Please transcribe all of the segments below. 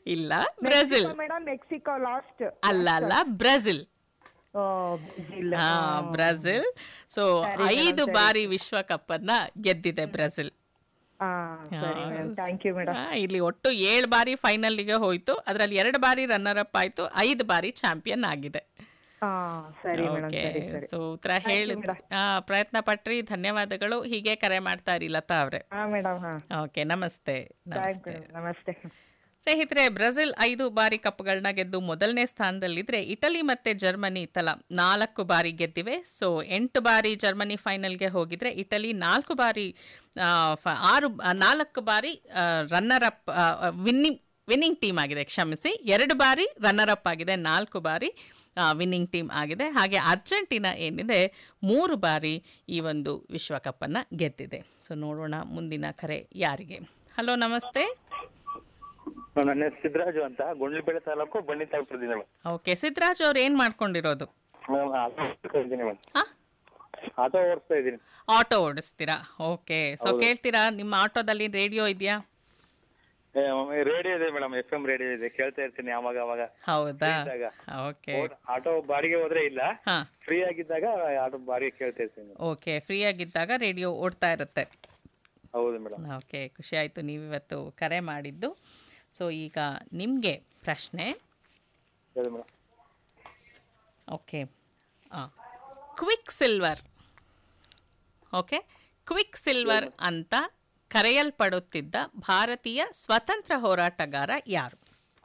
ಇಲ್ಲ Brazil madam Mexico last ಅಲ್ಲ ಅಲ್ಲ ಬ್ರೆಜಿಲ್ ಬ್ರೆಜಿಲ್ ಹಾ ಬ್ರೆಜಿಲ್ ಸೊ ಐದು ಬಾರಿ ವಿಶ್ವಕಪ್ ಅನ್ನ ಗೆದ್ದಿದೆ ಬ್ರೆಜಿಲ್ ಹಾ ಸರಿ ಮೇಡಮ್ ಥ್ಯಾಂಕ್ ಯು ಮೇಡಮ್ ಆ, ಇಲ್ಲಿ ಒಟ್ಟು ಏಳು ಬಾರಿ ಫೈನಲ್ಗೆ ಹೋಯ್ತು ಅದರಲ್ಲಿ ಎರಡು ಬಾರಿ ರನ್ನರ್ ಅಪ್ ಆಯ್ತು ಐದು ಬಾರಿ ಚಾಂಪಿಯನ್ ಆಗಿದೆ ಹಾ ಸರಿ ಮೇಡಮ್ ಓಕೆ ಸರಿ ಸರಿ ಸೊ ಉತ್ತರ ಹೇಳಿ ಆ, ಪ್ರಯತ್ನ ಪಟ್ರಿ ಧನ್ಯವಾದಗಳು ಹೀಗೆ ಕರೆ ಮಾಡ್ತಾ ಇರಿ ಲತಾ ಅವ್ರೆ ಹಾ ಮೇಡಮ್ ಹಾ ಓಕೆ ನಮಸ್ತೆ ಥ್ಯಾಂಕ್ ನಮಸ್ತೆ ಯು ನಮಸ್ತೆ ಸ್ನೇಹಿತರೆ ಬ್ರೆಜಿಲ್ ಐದು ಬಾರಿ ಕಪ್ಗಳನ್ನ ಗೆದ್ದು ಮೊದಲನೇ ಸ್ಥಾನದಲ್ಲಿದ್ರೆ ಇಟಲಿ ಮತ್ತೆ ಜರ್ಮನಿ ತಲಾ ನಾಲ್ಕು ಬಾರಿ ಗೆದ್ದಿವೆ ಸೊ ಎಂಟು ಬಾರಿ ಜರ್ಮನಿ ಫೈನಲ್ಗೆ ಹೋಗಿದ್ರೆ ಇಟಲಿ ನಾಲ್ಕು ಬಾರಿ ಆ, ಫ- ಆರು ಆ, ನಾಲ್ಕು ಬಾರಿ runner up winning winning team ಆಗಿದೆ ಕ್ಷಮಿಸಿ ಎರಡು ಬಾರಿ ರನ್ನರ್ ಅಪ್ ಆಗಿದೆ ನಾಲ್ಕು ಬಾರಿ ವಿನ್ನಿಂಗ್ ಟೀಮ್ ಆಗಿದೆ ಹಾಗೆ ಅರ್ಜೆಂಟೀನಾ ಏನಿದೆ ಮೂರು ಬಾರಿ ಈ ಒಂದು ವಿಶ್ವಕಪ್ಪನ್ನು ಗೆದ್ದಿದೆ ಸೊ ನೋಡೋಣ ಮುಂದಿನ ಕರೆ ಯಾರಿಗೆ ಹಲೋ ನಮಸ್ತೆ ನನ್ನ ಹೆಸರು ಸಿದ್ದರಾಜು ಅಂತ ಗುಂಡ್ಲುಪೇಟೆ ತಾಲೂಕು ಬನ್ನಿ ತಾಲೂಕು ಮೇಡಮ್ ಓಕೆ ಸಿದ್ದರಾಜ್ ಅವ್ರು ಏನು ಮಾಡ್ಕೊಂಡಿರೋದು ಮೇಡಮ್ ಆಟೋ ಓಡಿಸ್ತಾ ಇದ್ದೀನಿ ಮೇಡಮ್ ಹಾಂ ಆಟೋ ಓಡಿಸ್ತಾ ಇದ್ದೀನಿ ಆಟೋ ಓಡಿಸ್ತೀರಾ ಓಕೆ ಸೊ ಕೇಳ್ತೀರಾ ನಿಮ್ಮ ಆಟೋದಲ್ಲಿ ರೇಡಿಯೋ ಇದೆಯಾ ರೇಡಿಯೋ ಇದೆ ಮೇಡಮ್ ಎಫ್ ಎಂ ರೇಡಿಯೋ ಇದೆ ಕೇಳ್ತಾ ಇರ್ತೀನಿ ಅವಾಗ ಅವಾಗ ಹೌದಾ ಇದ್ದಾಗ. ಓಕೆ ಓಡ್- ಆಟೋ ಬಾಡಿಗೆ ಹೋದ್ರೆ ಇಲ್ಲ ಹಾಂ ಫ್ರೀ ಆಗಿದ್ದಾಗ ಆಟೋ ಬಾಡಿಗೆ ಕೇಳ್ತಾ ಇರ್ತೀನಿ madam. ಓಕೆ ಫ್ರೀ ಆಗಿದ್ದಾಗ ರೇಡಿಯೋ ಓಡ್ತಾ ಇರುತ್ತೆ ಹೌದು ಮೇಡಮ್ ಓಕೆ ಖುಷಿ ಆಯಿತು ನೀವಿವತ್ತು ಕರೆ ಮಾಡಿದ್ದು ಸೊ ಈಗ ನಿಮಗೆ ಪ್ರಶ್ನೆ ಹೇಳಿ ಮೇಡಮ್ ಓಕೆ ಹಾಂ quick silver okay quick silver ಅಂತ ಕರೆಯಲ್ಪಡುತ್ತಿದ್ದ ಭಾರತೀಯ ಸ್ವತಂತ್ರ ಹೋರಾಟಗಾರ ಯಾರು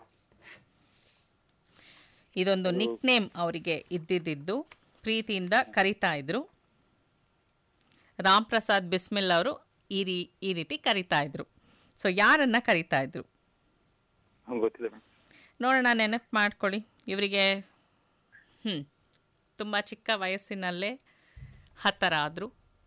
ಇದೊಂದು ನಿಕ್ ನೇಮ್ ಅವರಿಗೆ ಇದ್ದಿದ್ದು ಪ್ರೀತಿಯಿಂದ ಕರಿತಾ ಇದ್ರು ರಾಮ್ ಪ್ರಸಾದ್ ಬಿಸ್ಮಿಲ್ ಅವರು ಈ ರೀ ಈ ರೀತಿ ಕರಿತಾ ಇದ್ರು ಸೊ ಯಾರನ್ನ ಕರಿತಾ ಇದ್ರು ಹ್ಮ್, ಗೊತ್ತಿಲ್ಲ ಮೇಡಮ್ ನೋಡೋಣ ನೆನಪು ಮಾಡ್ಕೊಳ್ಳಿ ಇವರಿಗೆ ಹ್ಞೂ ತುಂಬ ಚಿಕ್ಕ ವಯಸ್ಸಿನಲ್ಲೇ ಹತ್ತರಾದರು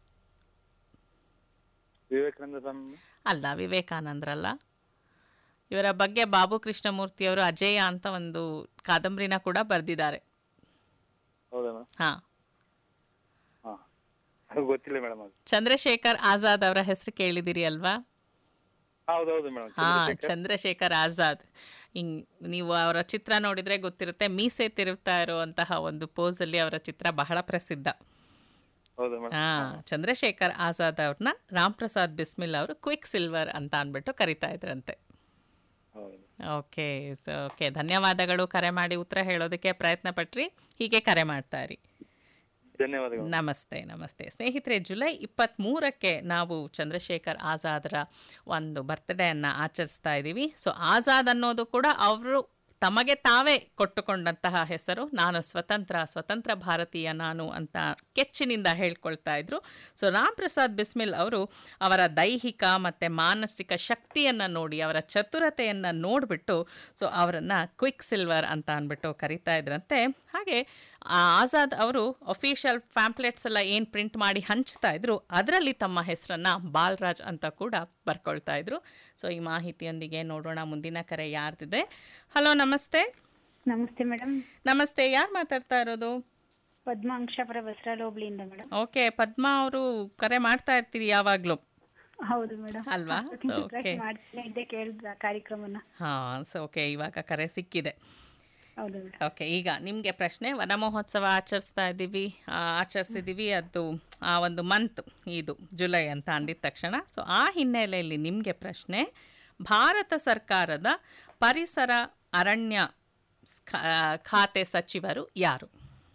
ವಿವೇಕಾನಂದ ಸ್ವಾಮಿ ಅಲ್ಲ ವಿವೇಕಾನಂದ್ರಲ್ಲ ಇವರ ಬಗ್ಗೆ ಬಾಬು ಕೃಷ್ಣಮೂರ್ತಿಯವರು ಅಜೇಯ ಅಂತ ಒಂದು ಕಾದಂಬರಿನ ಕೂಡ ಬರೆದಿದ್ದಾರೆ ಹೌದಾ ಮೇಡಮ್ ಹಾಂ ಹಾಂ ಅದು ಗೊತ್ತಿಲ್ಲ ಮೇಡಮ್ ಅದು ಚಂದ್ರಶೇಖರ್ ಆಜಾದ್ ಅವರ ಹೆಸರು ಕೇಳಿದಿರಿ ಅಲ್ವಾ ಹೌದೌದು ಮೇಡಮ್ ಹಾ ಚಂದ್ರಶೇಖರ್ ಆಜಾದ್ ಹಿಂಗ್ ನೀವು ಅವರ ಚಿತ್ರ ನೋಡಿದ್ರೆ ಗೊತ್ತಿರುತ್ತೆ ಮೀಸೆ ತಿರುಗ್ತಾ ಇರುವಂತಹ ಒಂದು ಪೋಸಲ್ಲಿ ಅವರ ಚಿತ್ರ ಬಹಳ ಪ್ರಸಿದ್ಧ ಹೌದು ಮೇಡಮ್ ಹಾ ಚಂದ್ರಶೇಖರ್ ಆಜಾದ್ ಅವ್ರನ್ನ ರಾಮ್ ಪ್ರಸಾದ್ ಬಿಸ್ಮಿಲ್ ಅವರು ಕ್ವಿಕ್ ಸಿಲ್ವರ್ ಅಂತ ಅಂದ್ಬಿಟ್ಟು ಕರಿತಾ ಇದ್ರಂತೆ ಹೌದು ಓಕೆ ಸೊ ಓಕೆ ಧನ್ಯವಾದಗಳು ಕರೆ ಮಾಡಿ ಉತ್ತರ ಹೇಳೋದಕ್ಕೆ ಪ್ರಯತ್ನ ಪಟ್ರಿ ಹೀಗೆ ಕರೆ ಮಾಡ್ತಾ ಇರಿ ಧನ್ಯವಾದಗಳು ನಮಸ್ತೆ ನಮಸ್ತೆ ಸ್ನೇಹಿತರೆ ಜುಲೈ ಇಪ್ಪತ್ತ್ಮೂರಕ್ಕೆ ನಾವು ಚಂದ್ರಶೇಖರ್ ಆಜಾದರ ಒಂದು ಬರ್ತ್ಡೇಯನ್ನು ಆಚರಿಸ್ತಾ ಇದ್ದೀವಿ ಸೊ ಆಜಾದ್ ಅನ್ನೋದು ಕೂಡ ಅವರು ತಮಗೆ ತಾವೇ ಕೊಟ್ಟುಕೊಂಡಂತಹ ಹೆಸರು ನಾನು ಸ್ವತಂತ್ರ ಸ್ವತಂತ್ರ ಭಾರತೀಯ ನಾನು ಅಂತ ಕೆಚ್ಚಿನಿಂದ ಹೇಳ್ಕೊಳ್ತಾ ಇದ್ರು ಸೊ ರಾಮ್ ಪ್ರಸಾದ್ ಬಿಸ್ಮಿಲ್ ಅವರು ಅವರ ದೈಹಿಕ ಮತ್ತು ಮಾನಸಿಕ ಶಕ್ತಿಯನ್ನು ನೋಡಿ ಅವರ ಚತುರತೆಯನ್ನು ನೋಡಿಬಿಟ್ಟು ಸೊ ಅವರನ್ನು ಕ್ವಿಕ್ ಸಿಲ್ವರ್ ಅಂತ ಅಂದ್ಬಿಟ್ಟು ಕರಿತಾ ಇದ್ರಂತೆ ಹಾಗೆ ಆ ಆಜಾದ್ ಅವರು ಅಫಿಷಿಯಲ್ ಪ್ಯಾಂಪ್ಲೆಟ್ಸ್ ಎಲ್ಲ ಏನು ಪ್ರಿಂಟ್ ಮಾಡಿ ಹಂಚ್ತಾ ಇದ್ರು ಅದರಲ್ಲಿ ತಮ್ಮ ಹೆಸರನ್ನು ಬಾಲ್ರಾಜ್ ಅಂತ ಕೂಡ ಬರ್ಕೊಳ್ತಾ ಇದ್ರು ಸೊ ಈ ಮಾಹಿತಿಯೊಂದಿಗೆ ನೋಡೋಣ ಮುಂದಿನ ಕರೆ ಯಾರ್ದಿದೆ ಹಲೋ ನಮಸ್ತೆ ನಮಸ್ತೆ ಮೇಡಮ್ ನಮಸ್ತೆ ಯಾರು ಮಾತಾಡ್ತಾ ಇರೋದು ಪದ್ಮಾಂಕ್ಷಪುರ ಬಸರಾಳ ಹೋಬಳಿಯಿಂದ ಮೇಡಮ್ ಓಕೆ ಪದ್ಮಾ ಅವರು ಕರೆ ಮಾಡ್ತಾ ಇರ್ತೀರಿ ಯಾವಾಗಲೂ ಹೌದು ಮೇಡಮ್ ಅಲ್ವಾ ಓಕೆ ಮಾಡ್ತಾನೆ ಇದ್ದೆ ಕೇಳಿದ ಕಾರ್ಯಕ್ರಮನ ಹಾಂ ಸೊ ಓಕೆ ಇವಾಗ ಕರೆ ಸಿಕ್ಕಿದೆ ಹೌದು ಮೇಡಮ್ ಓಕೆ ಈಗ ನಿಮಗೆ ಪ್ರಶ್ನೆ ವನ ಮಹೋತ್ಸವ ಆಚರಿಸ್ತಾ ಇದ್ದೀವಿ ಆ, ಆಚರಿಸಿದ್ದೀವಿ ಅದು ಆ ಒಂದು ಮಂತ್ ಇದು ಜುಲೈ ಅಂತ ಅಂದಿದ ತಕ್ಷಣ ಸೊ ಆ ಹಿನ್ನೆಲೆಯಲ್ಲಿ ನಿಮಗೆ ಪ್ರಶ್ನೆ ಭಾರತ ಸರ್ಕಾರದ ಪರಿಸರ ಅರಣ್ಯ ಸ್ಖ- ಖಾತೆ ಸಚಿವರು ಯಾರು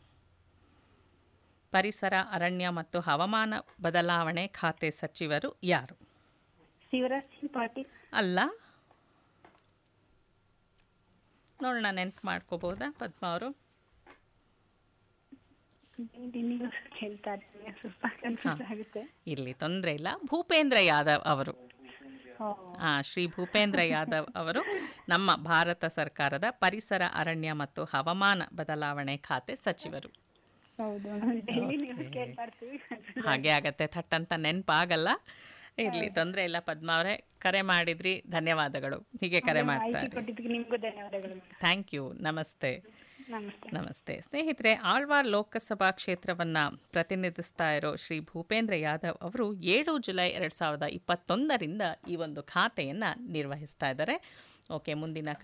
ಪರಿಸರ ಅರಣ್ಯ ಮತ್ತು ಹವಾಮಾನ ಬದಲಾವಣೆ ಖಾತೆ ಸಚಿವರು ಯಾರು ಶಿವರಾಜ್ ಸಿಂಗ್ ಪಾಟೀಲ್ ಅಲ್ಲ ನೋಡೋಣ ನೆನ್ಪು ಮಾಡ್ಕೋಬೋದಾ ಪದ್ಮ ಅವರು ನಿಮಗೆ ಹೇಳ್ತಾ ಇರ್ತೀನಿ ಸ್ವಲ್ಪ ಕನ್ಫ್ಯೂಸ್ ಆಗುತ್ತೆ ಇಲ್ಲಿ ತೊಂದರೆ ಇಲ್ಲ ಭೂಪೇಂದ್ರ ಯಾದವ್ ಅವರು ಓ, ಆ, ಶ್ರೀ ಭೂಪೇಂದ್ರ ಯಾದವ್ ಅವರು ನಮ್ಮ ಭಾರತ ಸರ್ಕಾರದ ಪರಿಸರ ಅರಣ್ಯ ಮತ್ತು ಹವಾಮಾನ ಬದಲಾವಣೆ ಖಾತೆ ಸಚಿವರು ಹೌದು ಮೇಡಮ್ ಡೈಲಿ ನೀವು ಕೇಳ್ತಾ ಇರ್ತೀವಿ ಹಾಗೆ ಆಗತ್ತೆ ಥಟ್ ಅಂತ ನೆನಪಾಗಲ್ಲ ಇರಲಿ ತೊಂದರೆ ಇಲ್ಲ ಪದ್ಮ ಅವರೇ ಕರೆ ಮಾಡಿದ್ರಿ ಧನ್ಯವಾದಗಳು ಹೀಗೆ ಕರೆ ಮಾಡ್ತಾ ಮಾಹಿತಿ ಇರಿ ಕೊಟ್ಟಿದ್ದಕ್ಕೆ ನಿಮಗೂ ಧನ್ಯವಾದಗಳು ಮೇಡಮ್ ಥ್ಯಾಂಕ್ ಯು ನಮಸ್ತೆ ನಮಸ್ತೆ ನಮಸ್ತೆ ಸ್ನೇಹಿತರೆ ಆಳ್ವಾರ್ ಲೋಕಸಭಾ ಕ್ಷೇತ್ರವನ್ನು ಪ್ರತಿನಿಧಿಸ್ತಾ ಇರೋ ಶ್ರೀ ಭೂಪೇಂದ್ರ ಯಾದವ್ ಅವರು ಏಳು ಜುಲೈ ಎರಡು ಸಾವಿರದ ಇಪ್ಪತ್ತೊಂದರಿಂದ ಈ ಒಂದು ಖಾತೆಯನ್ನು ನಿರ್ವಹಿಸ್ತಾ ಇದ್ದಾರೆ ಓಕೆ ಮುಂದಿನ